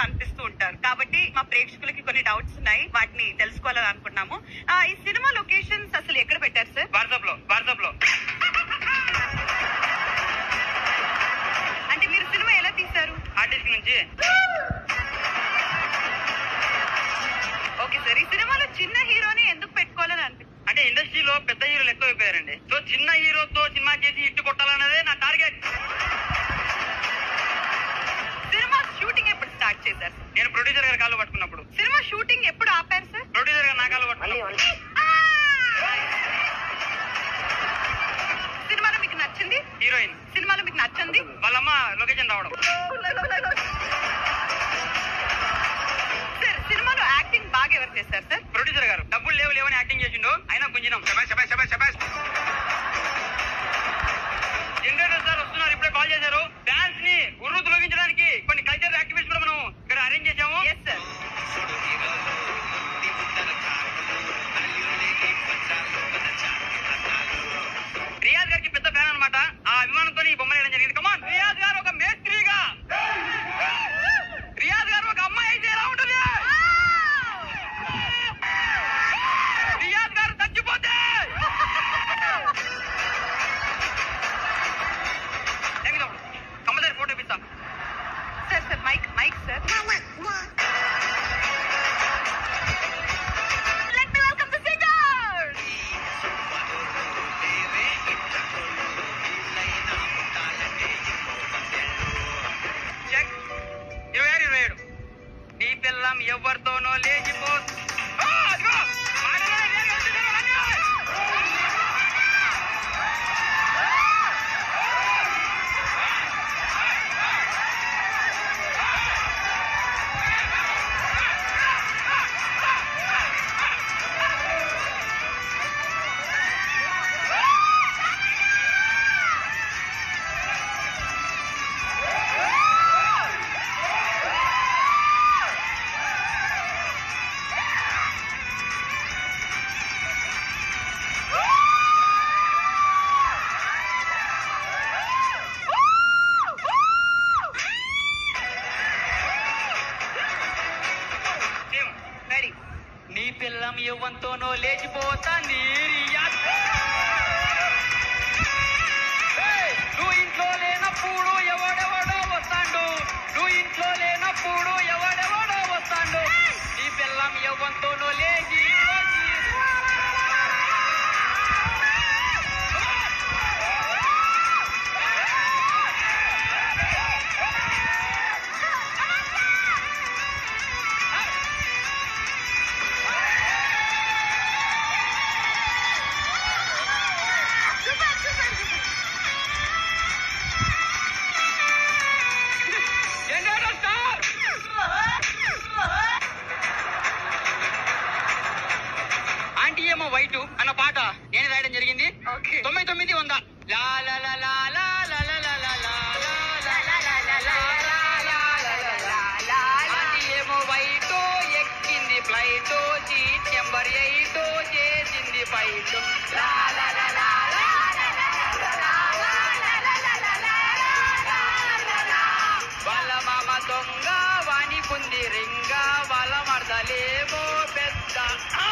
అనిపిస్తూ ఉంటారు కాబట్టి మా ప్రేక్షకులకి కొన్ని డౌట్స్ ఉన్నాయి వాటిని తెలుసుకోవాలని అనుకున్నాము ఆ, ఈ సినిమా లొకేషన్స్ అసలు ఎక్కడ పెట్టారు సార్ వాట్సాప్ లో వాట్సాప్ లో అంటే మీరు సినిమా ఎలా తీశారు ఆర్టిస్ట్ నుంచి ఓకే సార్ ఈ సినిమాలో చిన్న హీరోని ఎందుకు పెట్టుకోవాలని అనిపి అంటే ఇండస్ట్రీలో పెద్ద హీరోలు ఎక్కువ అయిపోయారండి సో చిన్న హీరోతో సినిమా చేసి ఇట్టు కొట్టాలన్నదే నా టార్గెట్ సినిమా షూటింగ్ ఎప్పుడు స్టార్ట్ చేశారు సార్? నేను ప్రొడ్యూసర్ గారి కాళ్ళు పట్టుకున్నప్పుడు సినిమా షూటింగ్ ఎప్పుడు ఆపారు సార్ ప్రొడ్యూసర్ గారు నా కాళ్ళు పట్టుకున్నప్పుడు సినిమాలో మీకు నచ్చింది హీరోయిన్ సినిమాలో మీకు నచ్చింది వాళ్ళమ్మ లొకేషన్ రావడం సార్ సినిమాలో యాక్టింగ్ బాగా ఎవరు చేశారు సార్ ప్రొడ్యూసర్ గారు డబ్బులు లేవు లేవని యాక్టింగ్ చేసిండు అయినా గుంజినాం జనరేటర్ సార్ వస్తున్నారు ఇప్పుడే కాల్ చేశారు డాన్స్ ని గుర్రు తొలగించడానికి కొన్ని కల్చర్ యాక్టివిటీస్ కూడా మనం ఇక్కడ అరేంజ్ చేశాము ఎస్ సార్ రియాజ్ గారికి పెద్ద ఫ్యాన్ అన్నమాట ఆ అభిమానంతో ఈ బొమ్మ వేయడం జరిగింది కమాన్ రియాజ్ గారు ఒక మేస్త్రిగా రియాజ్ గారు ఒక అమ్మాయి అయితే ఎలా ఉంటుంది రియాజ్ గారు చచ్చిపోతే థాంక్యూ తమ్ముడు. కంపల్సరీ ఫోటో ఇప్పిస్తా sir sir mike mike sir Let me welcome the singers. Check ఇరవై ఆరు ఇరవై ఏడు నీ పిల్లం ఎవరితోనో లేచిపో ఆ, అదిగో! మాటలే, నేరుగా వచ్చేసాను, రండి! టీమ్, రెడీ నీ పిల్లం యవ్వంతోనో లేచిపోతా నీరియా నువ్వు ఇంట్లో లేనప్పుడు ఎవడెవడో వస్తాడు నువ్వు ఇంట్లో లేనప్పుడు ఎవడెవడో వస్తాడు నీ పిల్లం యవ్వంతోనో లేచి జనరేటర్ స్టార్ ఆంటీ ఏమో వైట్ అన్న పాట నేను రాయడం జరిగింది ఓకే తొంభై తొమ్మిది వంద లా లా లా లా లా లా లా లా లా లా లా లా లా లా లా లా లా లా. ఆంటీ ఏమో వైట్ ఎక్కింది ఫ్లైట్ సీట్ నెంబర్ ఎయిట్ చేసింది ఫైట్ లా లా లా లా లా వాళ్ళ మామ దొంగ వానికుంది రింగ వాళ్ళ మరదలేమో పెద్ద ఆ!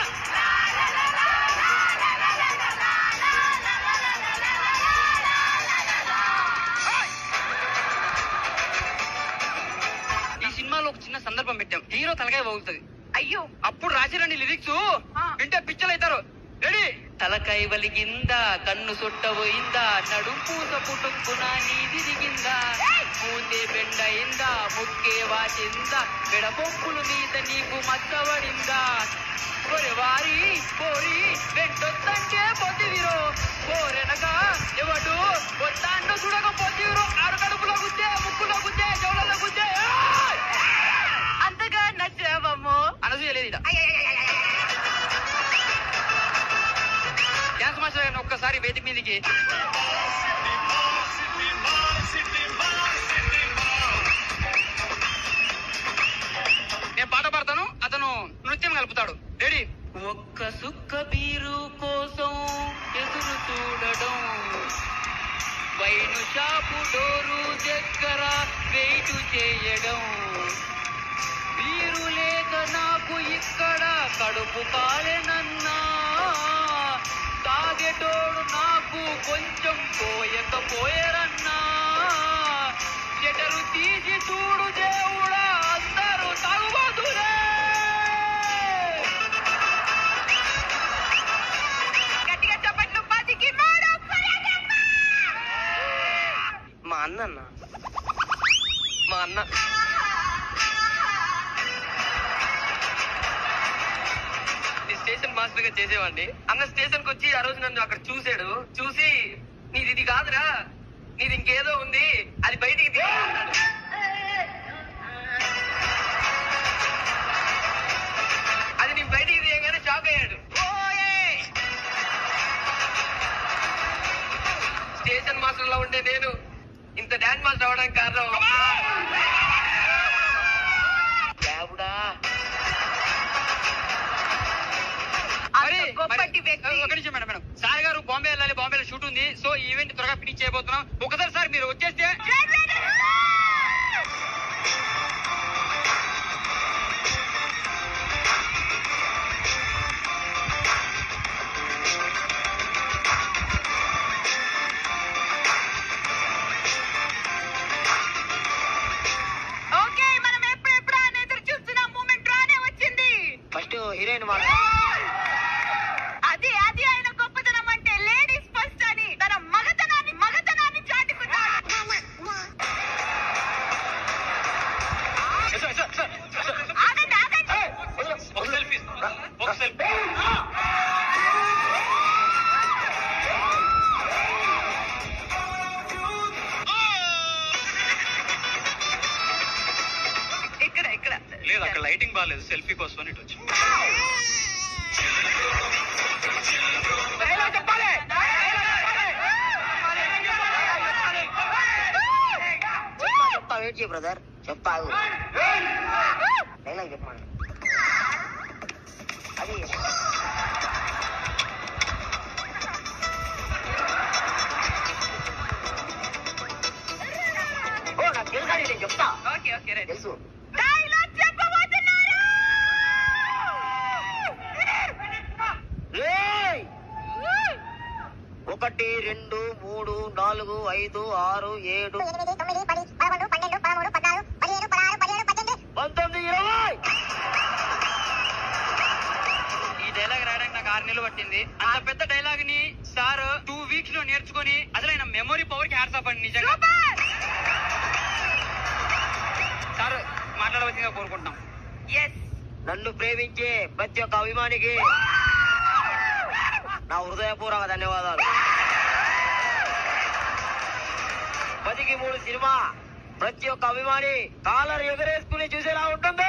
ఈ సినిమాలో ఒక చిన్న సందర్భం పెట్టాం హీరో తలకాయ బాగుతుంది అయ్యో అప్పుడు రాజరాణి లిరిక్స్ ఆ. వింటే పిచ్చలైతారు రెడీ తలకాయ వలిగిందా కన్ను సొట్టబోయిందా నడుంపూస పుట్టుక్కున నీది దిగిందా మూతే బెండయిందా ముక్కే వాచిందా పెడపొప్పులు మీద నీకు మచ్చబడిందా ఒరే వారి పోరి వెంటొద్దంటే పొద్దువిరో పోరెనక ఎవడు వద్దాంటో చూడక పొద్దువిరో ఆరు కడుపులో గుద్దే ముక్కులో గుద్దే చెవులలో గుద్దే ఏయ్! అంతగా నచ్చావమ్మో అనసూయ లేదు ఈడ. డ్యాన్స్ మాస్టర్ గారిని ఒక్కసారి వేదిక మీదకి నేను పాట పాడతాను అతను నృత్యం కలుపుతాడు రెడీ ఒక్క సుక్క బీరు కోసం ఎదురు చూడడం వైను షాపు డోరు దగ్గర వెయిట్ చేయడం కడుపు కాలేనన్నా తాగేటోడు నాకు కొంచెం పోయకపోయారన్నా చెటరు తీసి చూడు దేవుడా అందరూ తాగుబోతులే గట్టిగా చెప్పట్లు పదికి మూడు పరాజమ్మ! మా అన్న మా అన్న నేను స్టేషన్ మాస్టర్ గా చేసేవాడిని అన్న స్టేషన్ కి వచ్చి ఆ రోజు నన్ను అక్కడ చూసాడు చూసి నీది ఇది కాదురా నీది ఇంకేదో ఉంది అది బయటికి తీ అన్నాడు. అది నేను బయటికి తీయగానే షాక్ అయ్యాడు ఓయే! స్టేషన్ మాస్టర్ లో ఉండే నేను ఇంత డాన్స్ మాస్టర్ అవడానికి కారణం దేవుడా అంత గొప్పటి వ్యక్తి ఒక నిమిషం మేడం మేడం సార్ గారు బాంబే వెళ్ళాలి బాంబేలో షూట్ ఉంది సో ఈ ఈవెంట్ త్వరగా ఫినిష్ చేయబోతున్నాం ఒకసారి సార్ మీరు వచ్చేస్తే ఓకే మనం ఎప్పుడెప్పుడు అని ఎదురు చూస్తున్న మూమెంట్ రానే వచ్చింది ఫస్ట్ హీరోయిన్ వాళ్ళ అది అది ఆయన గొప్పతనం అంటే లేడీస్ ఫస్ట్ అని తన మగతనాన్ని మగతనాన్ని చాటుకున్నాడు ఆగండి ఆగండి ఒక సెల్ఫీ ఒక సెల్ఫీ ఇక్కడ ఇక్కడ లేదు అక్కడ లైటింగ్ బాగాలేదు సెల్ఫీ కోసం అని ఇటు వచ్చి చెప్తా వెయిట్ చేయి బ్రదర్ చెప్తా డైలాగ్ చెప్పమని అది ఓ నాకు తెలుసా నేను చెప్తా ఓకే ఓకే రైట్ తెలుసు డైలాగ్ చెప్పబోతున్నారు ఏయ్! ఒకటి రెండు మూడు నాలుగు ఐదు ఆరు ఏడు ఎనిమిది తొమ్మిది పది పదకొండు పన్నెండు పదమూడు పద్నాలుగు పదిహేను పదహారు పదిహేడు పద్దెనిమిది పంతొమ్మిది ఇరవై ఈ డైలాగ్ రాయడానికి నాకు ఆరు నెలలు పట్టింది అంత పెద్ద డైలాగ్ ని సార్ టూ వీక్స్ లో నేర్చుకొని అసలు ఆయన మెమొరీ పవర్ కి హ్యాట్స్ ఆఫ్ అండి నిజంగా సూపర్ సార్ మాట్లాడవలసిందిగా కోరుకుంటున్నాం ఎస్ నన్ను ప్రేమించే ప్రతి ఒక్క అభిమానికి నా హృదయపూర్వక ధన్యవాదాలు పదికి మూడు సినిమా ప్రతి ఒక్క అభిమాని కాలర్ ఎగరేసుకుని చూసేలా ఉంటుంది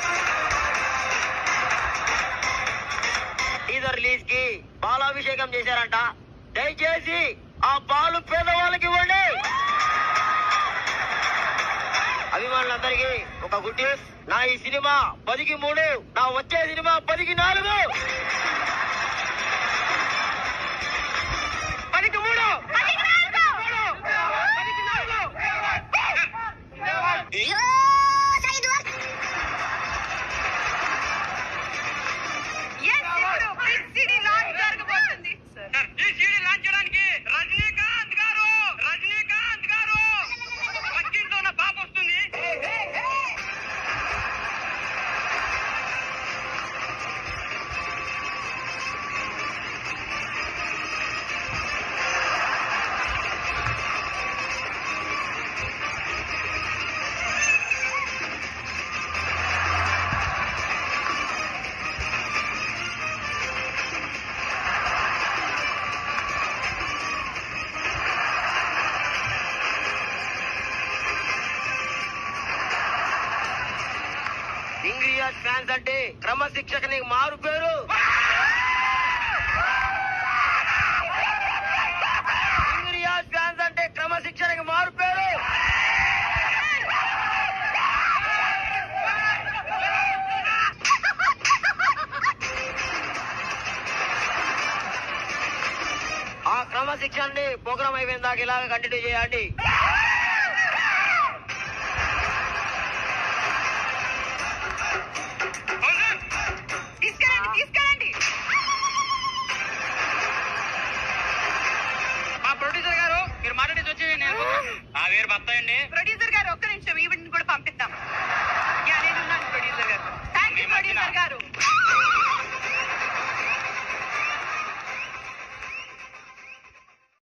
టీజర్ రిలీజ్ కి పాలాభిషేకం చేశారంట దయచేసి ఆ పాలు పేదవాళ్ళకి ఇవ్వండి అభిమానులందరికీ ఒక గుడ్ న్యూస్ నా ఈ సినిమా పదికి మూడు నా వచ్చే సినిమా పదికి నాలుగు పదికి మూడు పదికి నాలుగు! పదికి నాలుగు! ఎస్ ఇప్పుడు బిగ్ సిటీ లాంచ్ జరగబోతుంది సార్ ఈ సీడీ లాంచ్ చేయడానికి రజనీకాంత్ గారు రజనీకాంత్ గారు పక్కింట్లో ఉన్న పాప వస్తుంది ఇంగ్రియాస్ ఫ్యాన్స్ అంటే క్రమశిక్షకని మారు పేరు ఇంగ్రియాస్ ఫ్యాన్స్ అంటే క్రమశిక్షణకి మారు పేరు ఆ క్రమశిక్షణని ప్రోగ్రామ్ అయిపోయిన దాకా ఇలాగ కంటిన్యూ చేయండి తీసుకెళ్ళండి తీసుకెళ్ళండి పేరు బత్తాయి అండి ప్రొడ్యూసర్ గారు ఒక్క నిమిషం ఈవిడ్ని కూడా పంపిద్దాం యా నేను ఉన్నాను ప్రొడ్యూసర్ గారు థ్యాంక్ యూ ప్రొడ్యూసర్ గారు